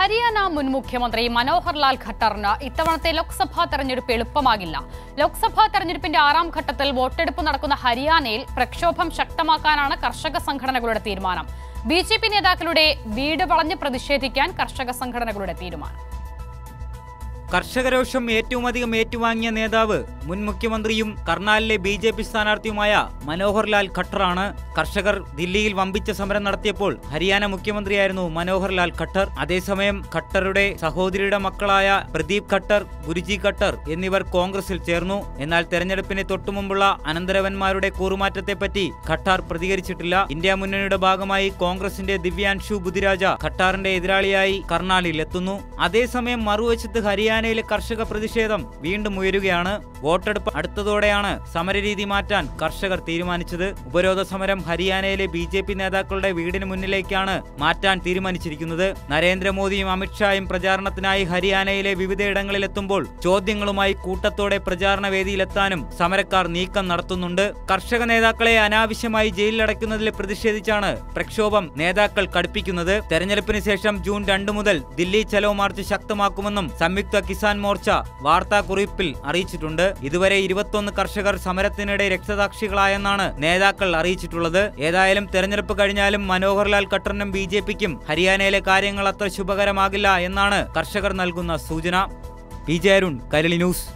ഹരിയാന മുൻ മുഖ്യമന്ത്രി മനോഹർ ലാൽ ഖട്ടറിന് ഇത്തവണത്തെ ലോക്സഭാ തെരഞ്ഞെടുപ്പ് എളുപ്പമാകില്ല ലോക്സഭാ തെരഞ്ഞെടുപ്പിന്റെ ആറാം ഘട്ടത്തിൽ വോട്ടെടുപ്പ് നടക്കുന്ന ഹരിയാനയിൽ പ്രക്ഷോഭം ശക്തമാക്കാനാണ് കർഷക സംഘടനകളുടെ തീരുമാനം ബി ജെ പി നേതാക്കളുടെ വീട് വളഞ്ഞ് പ്രതിഷേധിക്കാൻ കർഷക സംഘടനകളുടെ തീരുമാനം കർഷകരോഷം ഏറ്റവും അധികം ഏറ്റുവാങ്ങിയ നേതാവ് മുൻ മുഖ്യമന്ത്രിയും കർണാലിലെ ബി ജെ പി സ്ഥാനാർത്ഥിയുമായ മനോഹർ ലാൽ ഖട്ടറാണ് കർഷകർ ദില്ലിയിൽ വമ്പിച്ച സമരം നടത്തിയപ്പോൾ ഹരിയാന മുഖ്യമന്ത്രിയായിരുന്നു മനോഹർ ലാൽ ഖട്ടർ അതേസമയം ഖട്ടറുടെ സഹോദരിയുടെ മക്കളായ പ്രദീപ് ഖട്ടർ ഗുരുജി ഖട്ടർ എന്നിവർ കോൺഗ്രസിൽ ചേർന്നു എന്നാൽ തെരഞ്ഞെടുപ്പിന് തൊട്ടുമുമ്പുള്ള അനന്തരവന്മാരുടെ കൂറുമാറ്റത്തെപ്പറ്റി ഖട്ടാർ പ്രതികരിച്ചിട്ടില്ല ഇന്ത്യ മുന്നണിയുടെ ഭാഗമായി കോൺഗ്രസിന്റെ ദിവ്യാൻഷു ബുധിരാജ ഖട്ടാറിന്റെ എതിരാളിയായി കർണാലിൽ എത്തുന്നു അതേസമയം മറുവശത്ത് ഹരിയാനയിലെ കർഷക പ്രതിഷേധം വീണ്ടും ഉയരുകയാണ് വോട്ടെടുപ്പ് അടുത്തതോടെയാണ് സമരരീതി മാറ്റാൻ കർഷകർ തീരുമാനിച്ചത് ഉപരോധ സമരം ഹരിയാനയിലെ ബി ജെ പി നേതാക്കളുടെ വീടിന് മുന്നിലേക്കാണ് മാറ്റാൻ തീരുമാനിച്ചിരിക്കുന്നത് നരേന്ദ്രമോദിയും അമിത്ഷായും പ്രചാരണത്തിനായി ഹരിയാനയിലെ വിവിധയിടങ്ങളിലെത്തുമ്പോൾ ചോദ്യങ്ങളുമായി കൂട്ടത്തോടെ പ്രചാരണ വേദിയിലെത്താനും സമരക്കാർ നീക്കം നടത്തുന്നുണ്ട് കർഷക നേതാക്കളെ അനാവശ്യമായി ജയിലിലടയ്ക്കുന്നതിൽ പ്രതിഷേധിച്ചാണ് പ്രക്ഷോഭം നേതാക്കൾ കടുപ്പിക്കുന്നത് തെരഞ്ഞെടുപ്പിന് ശേഷം ജൂൺ രണ്ട് മുതൽ ദില്ലി ചലോ മാർച്ച് ശക്തമാക്കുമെന്നും സംയുക്ത കിസാൻ മോർച്ച വാർത്താക്കുറിപ്പിൽ അറിയിച്ചിട്ടുണ്ട് ഇതുവരെ ഇരുപത്തൊന്ന് കർഷകർ സമരത്തിനിടെ രക്തസാക്ഷികളായെന്നാണ് നേതാക്കൾ അറിയിച്ചിട്ടുള്ളത് ഏതായാലും തെരഞ്ഞെടുപ്പ് കഴിഞ്ഞാലും മനോഹർലാൽ ഖട്ടറിനും ബി ജെ പിക്കും ഹരിയാനയിലെ കാര്യങ്ങൾ അത്ര ശുഭകരമാകില്ല എന്നാണ് കർഷകർ നൽകുന്ന സൂചന P J Arun Kairali news